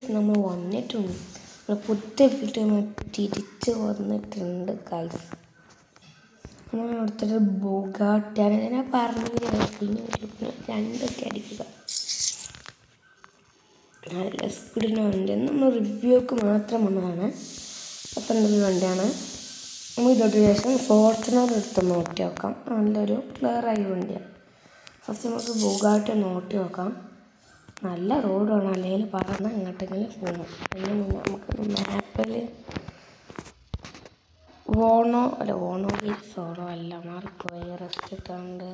നമ്മൾ വന്നിട്ടുണ്ട് നമ്മൾ പുതിയ വീട്ടിൽ തിരിച്ച് വന്നിട്ടുണ്ട് കാലത്ത് നമ്മൾ അടുത്തൊരു ബുഗാട്ടിയാണ് ഞാൻ പറഞ്ഞില്ല പിന്നെ ഒരു രണ്ടൊക്കെ അടിക്കുക നല്ല സ്പീഡിന് വണ്ടി നമ്മൾ റിവ്യൂക്ക് മാത്രം വന്നതാണ് അപ്പം എന്തൊരു വണ്ടിയാണ് നമ്മൾ ഇതോട്ട് ശേഷം ഫോർച്ചുനർ എടുത്ത് നോക്കി നോക്കാം നല്ലൊരു ക്ലിയർ ആയ വണ്ടിയാണ് ഫസ്റ്റ് നമുക്ക് ബുഗാട്ടി നോക്കി നോക്കാം നല്ല റോഡാണ് അല്ലെങ്കിൽ പറന്ന് എങ്ങോട്ടെങ്കിലും പോകും അതിന് മുന്നേ നമുക്ക് മാപ്പിൽ ഓണോ അല്ല ഓണോഗിരി സോളോ അല്ല മാറിപ്പോയി റെസ്റ്റ് ഇട്ടുണ്ട്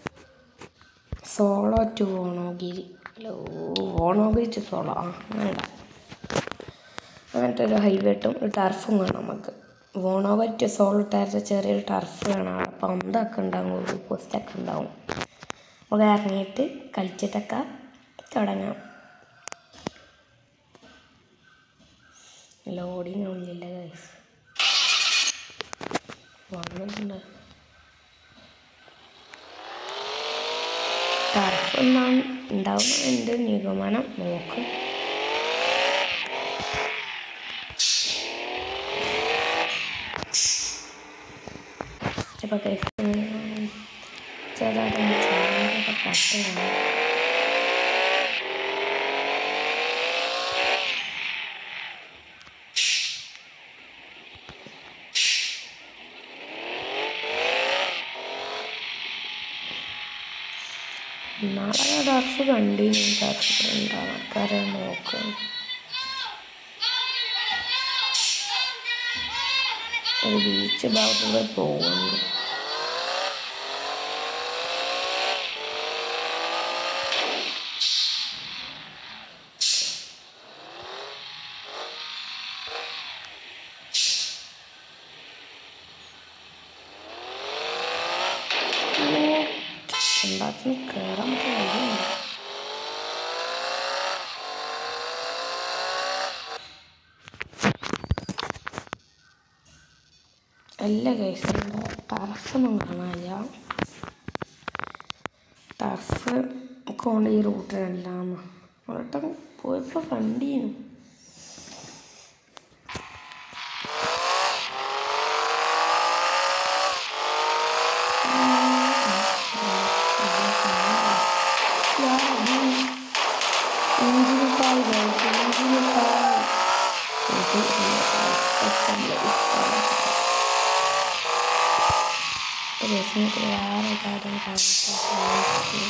സോളോ ടു ഓണോഗിരി അല്ല ഓണോഗിരി ടു സോളോ ആ അങ്ങനെ അങ്ങനത്തെ ഒരു ഹൈവേട്ടും ഒരു ടർഫും കാണാം നമുക്ക് ഓണോഗിരി ടു സോളോ ഇട്ടായിരുന്ന ചെറിയൊരു ടർഫ് കാണാം അവിടെ പന്തൊക്കെ ഉണ്ടാവും ഒരു പോസ്റ്റൊക്കെ ഉണ്ടാവും നമുക്ക് ഇറങ്ങിയിട്ട് കളിച്ചിട്ടൊക്കെ തുടങ്ങാം ലോഡിങ് ഉള്ളില്ല ഗൈസ് വന്നിട്ടുണ്ട് ടർഫ് ഒന്നാണ് ഉണ്ടാവും എൻ്റെ നിഗമനം നോക്ക് ചിലപ്പോൾ ഗൈസ് ചെറുതായിട്ട് ചാനലൊക്കെ കട്ട് കാണാം നാളെ ടർഫ് കണ്ടിന് ടർഫ് ഉണ്ടാവും ആൾക്കാരെ നോക്കും ഒരു ബീച്ച് ഭാഗത്തൂടെ പോകുന്നു എല്ലാത്തിനും കയറാൻ പറ്റിയ വഴിയുണ്ട് അല്ല കേസിൻ്റെ ടർഫൊന്നും കാണാനില്ല ടർഫ് കൊണ്ട് ഈ റൂട്ടിലെല്ലാം അവിടെ പോയപ്പോൾ കണ്ടീനു ഇഞ്ചിനിട്ടായി ഇഞ്ചിനിട്ടായി രസനത്തിൽ വേറെ കാര്യം കാണിച്ചു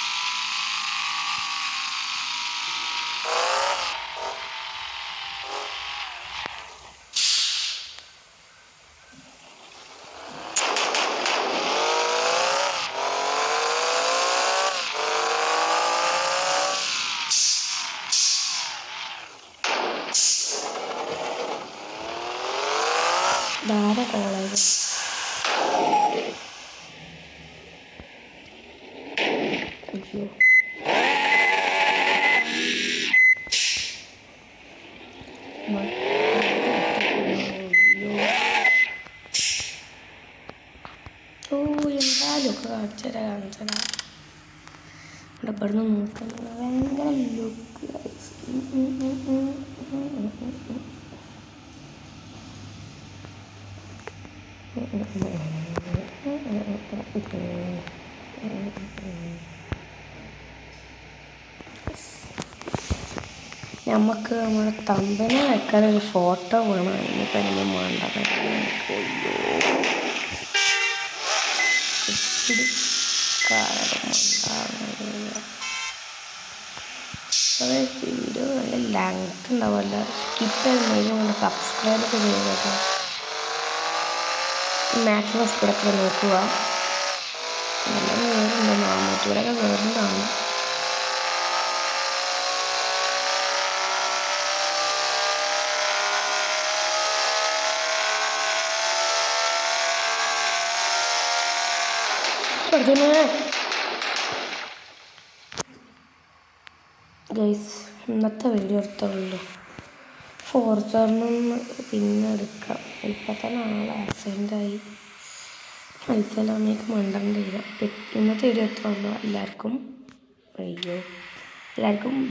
ധാര കോളേജ് അയ്യോ മ- അയ്യോ. ഓ എന്തായാലും ഒക്കെ കാണിച്ചരാ കാണിച്ചരാ ഇവിടെ ഇവിടുന്ന് നോക്കുന്നത് ഭയങ്കര ലുക്ക് നമുക്ക് നമ്മുടെ തമ്പനെ വെക്കാൻ ഒരു ഫോട്ടോ വേണം ഇനിയിപ്പോൾ എനിക്ക് വേണ്ട അയ്യോ ഇത്തിരി കാരം ഉണ്ടാകുന്നില്ല അതായത് വീഡിയോ നല്ല ലെങ്ത് ഉണ്ടാവില്ല സ്കിപ്പ് ചെയ്യുന്നതിന് സബ്സ്ക്രൈബ് ഒക്കെ ചെയ്യുക മാക്സിമം സ്പീഡൊക്കെ നോക്കുക നല്ല കയറുണ്ട് നാനൂറ്റിലൊക്കെ കയറുന്നതാണ് ഗൈസ് ഇന്നത്തെ വീഡിയോ എടുത്തുള്ളൂ ഫോർച്ചറിനൊന്ന് പിന്നെ എടുക്കാം ഇപ്പം തന്നെ ആൾ ആക്സിഡൻ്റായി മനസ്സിലാമേക്ക് മണ്ടണ്ടില്ല ഇന്നത്തെ വീഡിയോ എത്ര ഉള്ളൂ എല്ലാവർക്കും അയ്യോ എല്ലാവർക്കും